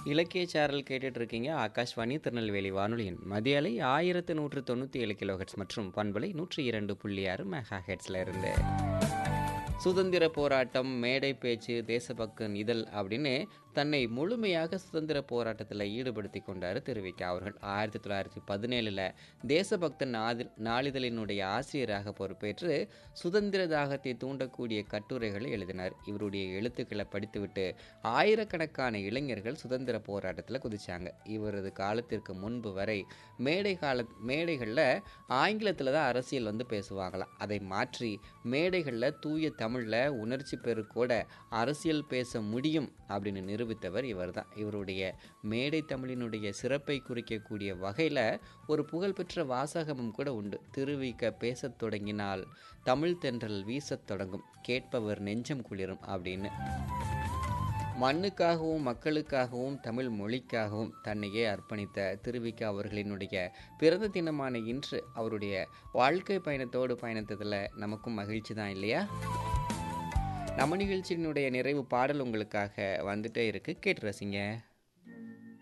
இலக்கிய சேனல் கேட்டுட்டு இருக்கீங்க ஆகாஷ்வாணி திருநெல்வேலி வானொலியின் மதிய அலை ஆயிரத்து நூற்று தொண்ணூற்றி ஏழு கிலோஹெட்ஸ் மற்றும் பண்பலை நூற்றி இரண்டு புள்ளி ஆறு மெகா ஹெட்ஸில் இருந்து சுதந்திர போராட்டம் மேடை பேச்சு தேசபக்தன் இதழ் அப்படின்னு தன்னை முழுமையாக சுதந்திர போராட்டத்தில் ஈடுபடுத்தி கொண்டார் திருவிக்க அவர்கள் ஆயிரத்தி தொள்ளாயிரத்தி பதினேழில் தேசபக்தன் நாதி நாளிதழினுடைய ஆசிரியராக பொறுப்பேற்று சுதந்திர தாகத்தை தூண்டக்கூடிய கட்டுரைகளை எழுதினார் இவருடைய எழுத்துக்களை படித்துவிட்டு ஆயிரக்கணக்கான இளைஞர்கள் சுதந்திர போராட்டத்தில் குதிச்சாங்க இவரது காலத்திற்கு முன்பு வரை மேடை கால மேடைகளில் ஆங்கிலத்தில் தான் அரசியல் வந்து பேசுவாங்களாம் அதை மாற்றி மேடைகளில் தூய தமிழில் உணர்ச்சி பெருக்கோட அரசியல் பேச முடியும் அப்படின்னு நிரூபித்தவர் இவர் தான் இவருடைய மேடை தமிழினுடைய சிறப்பை குறிக்கக்கூடிய வகையில் ஒரு புகழ்பெற்ற வாசகமும் கூட உண்டு திருவிக்க பேசத் தொடங்கினால் தமிழ் தென்றல் வீசத் தொடங்கும் கேட்பவர் நெஞ்சம் குளிரும் அப்படின்னு மண்ணுக்காகவும் மக்களுக்காகவும் தமிழ் மொழிக்காகவும் தன்னையே அர்ப்பணித்த திருவிக்க அவர்களினுடைய பிறந்த தினமான இன்று அவருடைய வாழ்க்கை பயணத்தோடு பயணித்ததில் நமக்கும் மகிழ்ச்சி தான் இல்லையா நம்ம நிகழ்ச்சியினுடைய நிறைவு பாடல் உங்களுக்காக வந்துட்டே இருக்கு கேட்டு ரசிங்க